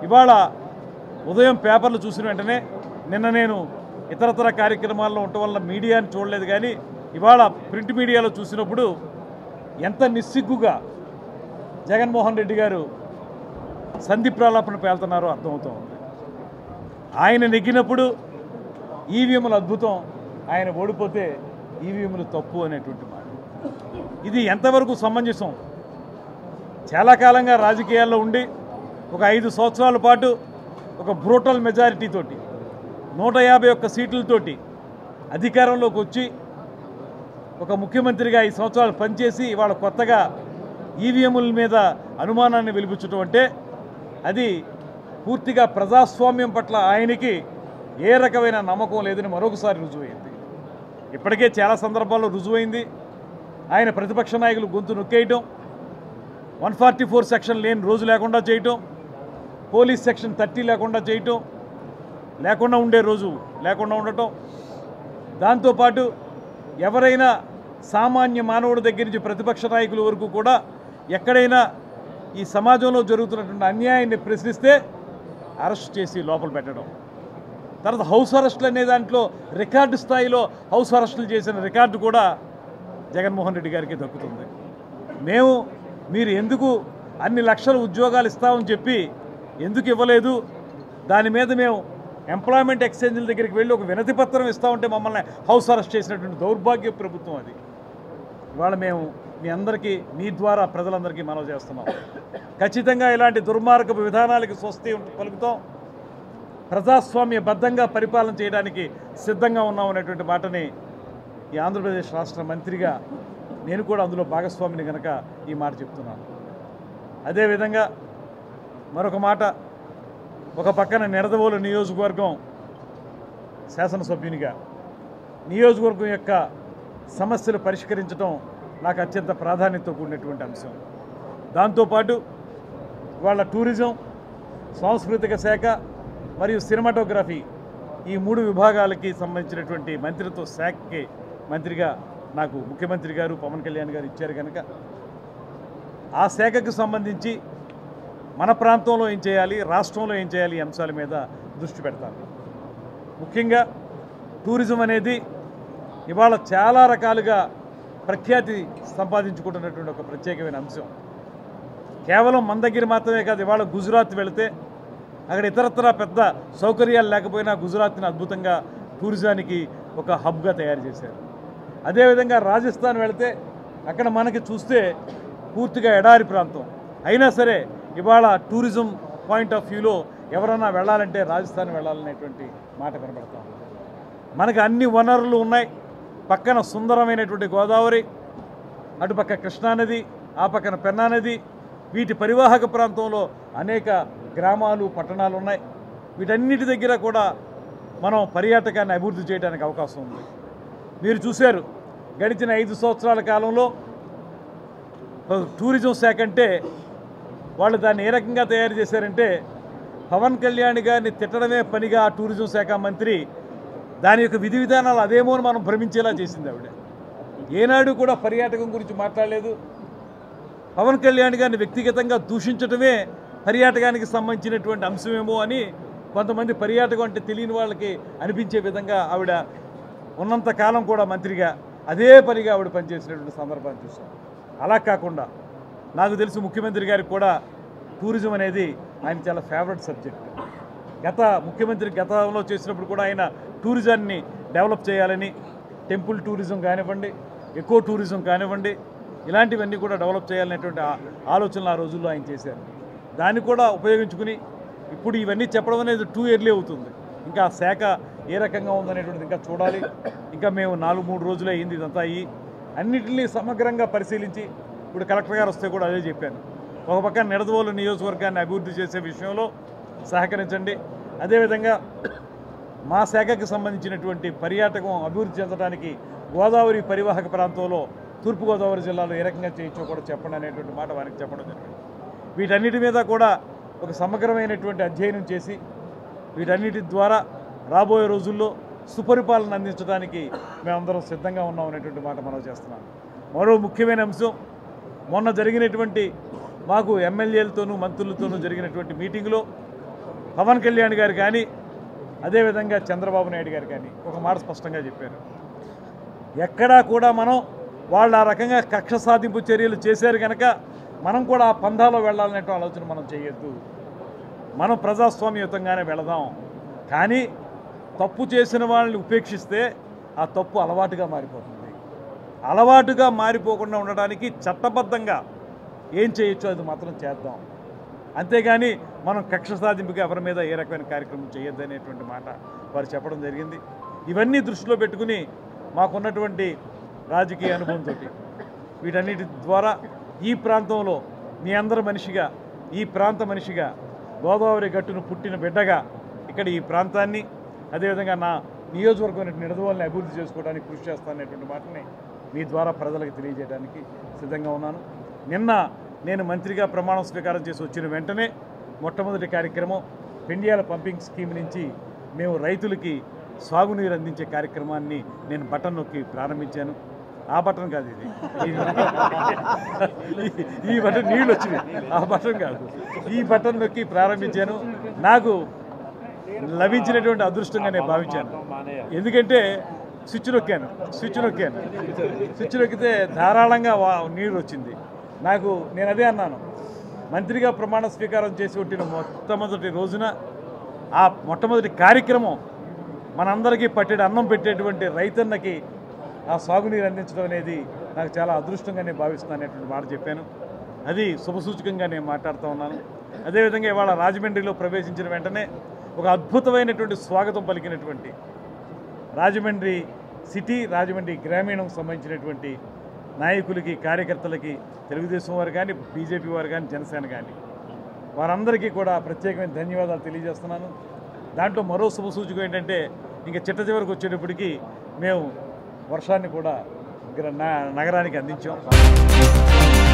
ఇవాళ ఉదయం పేపర్లు చూసిన వెంటనే నిన్న నేను ఇతరతర కార్యక్రమాల్లో ఉండటం వల్ల మీడియాని చూడలేదు కానీ ఇవాళ ప్రింట్ మీడియాలో చూసినప్పుడు ఎంత నిస్సిగ్గుగా జగన్మోహన్ రెడ్డి గారు సంధి ప్రలాపన పేలుతున్నారో అర్థమవుతూ ఉంది ఆయన నెగ్గినప్పుడు ఈవీఎంలు అద్భుతం ఆయన ఓడిపోతే ఈవీఎంలు తప్పు అనేటువంటి మాట ఇది ఎంతవరకు సమంజసం చాలా కాలంగా రాజకీయాల్లో ఉండి ఒక ఐదు సంవత్సరాల పాటు ఒక బ్రూటల్ మెజారిటీ తోటి నూట యాభై ఒక్క సీట్లతోటి అధికారంలోకి వచ్చి ఒక ముఖ్యమంత్రిగా ఈ సంవత్సరాలు పనిచేసి ఇవాళ కొత్తగా ఈవీఎంల మీద అనుమానాన్ని వెలిపించడం అంటే అది పూర్తిగా ప్రజాస్వామ్యం పట్ల ఆయనకి ఏ రకమైన నమ్మకం లేదని మరొకసారి రుజువైంది ఇప్పటికే చాలా సందర్భాల్లో రుజువైంది ఆయన ప్రతిపక్ష నాయకులు గొంతు నొక్కేయటం వన్ ఫార్టీ ఫోర్ సెక్షన్ లేని రోజు లేకుండా చేయటం పోలీస్ సెక్షన్ థర్టీ లేకుండా చేయటం లేకుండా ఉండే రోజు లేకుండా ఉండటం దాంతోపాటు ఎవరైనా సామాన్య మానవుడి దగ్గర నుంచి ప్రతిపక్ష నాయకుల వరకు కూడా ఎక్కడైనా ఈ సమాజంలో జరుగుతున్నటువంటి అన్యాయాన్ని ప్రశ్నిస్తే అరెస్ట్ చేసి లోపల పెట్టడం తర్వాత హౌస్ అరెస్టులు అనే దాంట్లో రికార్డు స్థాయిలో హౌస్ అరెస్టులు చేసిన రికార్డు కూడా జగన్మోహన్ రెడ్డి గారికి దక్కుతుంది మేము మీరు ఎందుకు అన్ని లక్షల ఉద్యోగాలు ఇస్తామని చెప్పి ఎందుకు ఇవ్వలేదు దాని మీద మేము ఎంప్లాయ్మెంట్ ఎక్స్చేంజ్ల దగ్గరికి వెళ్ళి ఒక వినతి పత్రం ఇస్తామంటే మమ్మల్ని హౌస్ అరెస్ట్ చేసినటువంటి దౌర్భాగ్య ప్రభుత్వం అది ఇవాళ మేము మీ అందరికీ మీ ద్వారా ప్రజలందరికీ మనవి చేస్తున్నాం ఖచ్చితంగా ఇలాంటి దుర్మార్గపు విధానాలకి స్వస్తి ఉంట- పలుకుతాం ప్రజాస్వామ్య బద్ధంగా పరిపాలన చేయడానికి సిద్ధంగా ఉన్నాం అనేటువంటి మాటని ఈ ఆంధ్రప్రదేశ్ రాష్ట్ర మంత్రిగా నేను కూడా అందులో భాగస్వామిని కనుక ఈ మాట చెప్తున్నాను అదేవిధంగా మరొక మాట ఒక పక్కన నిడదవోలు నియోజకవర్గం శాసనసభ్యునిగా నియోజకవర్గం యొక్క సమస్యలు పరిష్కరించడం నాకు అత్యంత ప్రాధాన్యతతో కూడినటువంటి అంశం దాంతోపాటు వాళ్ళ టూరిజం సాంస్కృతిక శాఖ మరియు సినిమాటోగ్రఫీ ఈ మూడు విభాగాలకి సంబంధించినటువంటి మంత్రిత్వ శాఖకి మంత్రిగా నాకు ముఖ్యమంత్రి గారు పవన్ కళ్యాణ్ గారు ఇచ్చారు కనుక ఆ శాఖకు సంబంధించి మన ప్రాంతంలో ఏం చేయాలి రాష్ట్రంలో ఏం చేయాలి ఈ అంశాల మీద దృష్టి పెడతాను ముఖ్యంగా టూరిజం అనేది ఇవాళ చాలా రకాలుగా ప్రఖ్యాతి సంపాదించుకుంటున్నటువంటి ఒక ప్రత్యేకమైన అంశం కేవలం మన దగ్గర మాత్రమే కాదు ఇవాళ గుజరాత్ వెళితే అక్కడ ఇతరత్ర పెద్ద సౌకర్యాలు లేకపోయినా గుజరాత్ని అద్భుతంగా టూరిజానికి ఒక హబ్గా తయారు చేశారు అదేవిధంగా రాజస్థాన్ వెళితే అక్కడ మనకి చూస్తే పూర్తిగా ఎడారి ప్రాంతం అయినా సరే ఇవాళ టూరిజం పాయింట్ ఆఫ్ వ్యూలో ఎవరన్నా వెళ్ళాలంటే రాజస్థాన్ వెళ్ళాలనేటువంటి మాట కనబడతాం మనకు అన్ని వనరులు ఉన్నాయి పక్కన సుందరమైనటువంటి గోదావరి అటుపక్క కృష్ణానది ఆ పక్కన పెన్నా నది వీటి పరివాహక ప్రాంతంలో అనేక గ్రామాలు పట్టణాలు ఉన్నాయి వీటన్నిటి దగ్గర కూడా మనం పర్యాటకాన్ని అభివృద్ధి చేయడానికి అవకాశం ఉంది మీరు చూశారు గడిచిన ఐదు సంవత్సరాల కాలంలో టూరిజం శాఖ అంటే వాళ్ళు దాన్ని ఏ రకంగా తయారు చేశారంటే పవన్ కళ్యాణ్ గారిని తిట్టడమే పనిగా ఆ టూరిజం శాఖ మంత్రి దాని యొక్క విధి విధానాలు అదేమో అని మనం భ్రమించేలా చేసింది ఆవిడ ఏనాడు కూడా పర్యాటకం గురించి మాట్లాడలేదు పవన్ కళ్యాణ్ గారిని వ్యక్తిగతంగా దూషించడమే పర్యాటకానికి సంబంధించినటువంటి అంశమేమో అని కొంతమంది పర్యాటకం అంటే తెలియని వాళ్ళకి అనిపించే విధంగా ఆవిడ ఉన్నంత కాలం కూడా మంత్రిగా అదే పనిగా ఆవిడ పనిచేసినటువంటి సందర్భాన్ని చూసాం అలా కాకుండా నాకు తెలిసి ముఖ్యమంత్రి గారికి కూడా టూరిజం అనేది ఆయన చాలా ఫేవరెట్ సబ్జెక్ట్ గత ముఖ్యమంత్రి గతంలో చేసినప్పుడు కూడా ఆయన టూరిజాన్ని డెవలప్ చేయాలని టెంపుల్ టూరిజం కానివ్వండి ఎకో టూరిజం కానివ్వండి ఇలాంటివన్నీ కూడా డెవలప్ చేయాలనేటువంటి ఆ- ఆలోచనలు ఆ రోజుల్లో ఆయన చేశారు దాన్ని కూడా ఉపయోగించుకుని ఇప్పుడు ఇవన్నీ చెప్పడం అనేది టూ ఇయర్లీ అవుతుంది ఇంకా ఆ శాఖ ఏ రకంగా ఉందనేటువంటిది ఇంకా చూడాలి ఇంకా మేము నాలుగు మూడు రోజులే అయింది ఇదంతా అయ్యి అన్నింటినీ సమగ్రంగా పరిశీలించి ఇప్పుడు కలెక్టర్ గారు వస్తే కూడా అదే చెప్పాను ఒక పక్క నిడదవోలు నియోజకవర్గాన్ని అభివృద్ధి చేసే విషయంలో సహకరించండి అదేవిధంగా మా శాఖకి సంబంధించినటువంటి పర్యాటకం అభివృద్ధి చెందడానికి గోదావరి పరివాహక ప్రాంతంలో తూర్పుగోదావరి జిల్లాలో ఏ రకంగా చేయొచ్చో కూడా చెప్పండి అనేటువంటి మాట వారికి చెప్పడం జరిగింది వీటన్నిటి మీద కూడా ఒక సమగ్రమైనటువంటి అధ్యయనం చేసి వీటన్నిటి ద్వారా రాబోయే రోజుల్లో సుపరిపాలన అందించడానికి మేమందరం సిద్ధంగా ఉన్నాం అనేటువంటి మాట మనం చేస్తున్నాం మరో ముఖ్యమైన అంశం మొన్న జరిగినటువంటి మాకు ఎమ్మెల్యేలతోనూ మంత్రులతోనూ జరిగినటువంటి మీటింగ్లో పవన్ కళ్యాణ్ గారు కానీ అదేవిధంగా చంద్రబాబు నాయుడు గారు కానీ ఒక మాట స్పష్టంగా చెప్పారు ఎక్కడా కూడా మనం వాళ్ళు ఆ రకంగా కక్ష సాధింపు చర్యలు చేశారు కనుక మనం కూడా ఆ పంధాలో వెళ్ళాలనే ఆలోచన మనం చేయొద్దు మనం ప్రజాస్వామ్యయుతంగానే వెళదాం కానీ తప్పు చేసిన వాళ్ళని ఉపేక్షిస్తే ఆ తప్పు అలవాటుగా మారిపోతుంది అలవాటుగా మారిపోకుండా ఉండడానికి చట్టబద్ధంగా ఏం చేయొచ్చో అది మాత్రం చేద్దాం అంతేగాని మనం కక్ష సాధింపుగా ఎవరి మీద ఏ రకమైన కార్యక్రమం చేయొద్దు అనేటువంటి మాట వారు చెప్పడం జరిగింది ఇవన్నీ దృష్టిలో పెట్టుకుని మాకున్నటువంటి రాజకీయ అనుభవంతో వీటన్నిటి ద్వారా ఈ ప్రాంతంలో మీ అందరి మనిషిగా ఈ ప్రాంత మనిషిగా గోదావరి గట్టును పుట్టిన బిడ్డగా ఇక్కడ ఈ ప్రాంతాన్ని అదేవిధంగా నా నియోజకవర్గం నిడదవాళ్ళని అభివృద్ధి చేసుకోవడానికి కృషి చేస్తాననేటువంటి మాటని మీ ద్వారా ప్రజలకు తెలియజేయడానికి సిద్ధంగా ఉన్నాను నిన్న నేను మంత్రిగా ప్రమాణ స్వీకారం చేసి వచ్చిన వెంటనే మొట్టమొదటి కార్యక్రమం పెండియాల పంపింగ్ స్కీమ్ నుంచి మేము రైతులకి సాగునీరు అందించే కార్యక్రమాన్ని నేను బటన్ నొక్కి ప్రారంభించాను ఆ బటన్ కాదు ఇది ఈ- ఈ బటన్ నీళ్ళు వచ్చినాయి ఆ బటన్ కాదు ఈ బటన్ నొక్కి ప్రారంభించాను నాకు లభించినటువంటి అదృష్టంగా నేను భావించాను ఎందుకంటే స్విచ్ నొక్కాను స్విచ్ నొక్కాను స్విచ్ నొక్కితే ధారాళంగా వా నీరు వచ్చింది నాకు నేను అదే అన్నాను మంత్రిగా ప్రమాణ స్వీకారం చేసి కొట్టిన మొట్టమొదటి రోజున ఆ మొట్టమొదటి కార్యక్రమం మనందరికీ పట్టెడు అన్నం పెట్టేటువంటి రైతన్నకి ఆ సాగునీరు అందించడం అనేది నాకు చాలా అదృష్టంగా నేను భావిస్తున్నాను అనేటువంటి మాట చెప్పాను అది శుభసూచకంగా నేను మాట్లాడుతూ ఉన్నాను అదేవిధంగా ఇవాళ రాజమండ్రిలో ప్రవేశించిన వెంటనే ఒక అద్భుతమైనటువంటి స్వాగతం పలికినటువంటి రాజమండ్రి సిటీ రాజమండ్రి గ్రామీణం సంబంధించినటువంటి నాయకులకి కార్యకర్తలకి తెలుగుదేశం వారు కానీ బీజేపీ వారు కానీ జనసేన కానీ వారందరికీ కూడా ప్రత్యేకమైన ధన్యవాదాలు తెలియజేస్తున్నాను దాంట్లో మరో శుభ సూచకం ఏంటంటే ఇంకా చిట్ట చివరికి వచ్చేటప్పటికి మేము వర్షాన్ని కూడా గ్ర- నా- నగరానికి అందించాం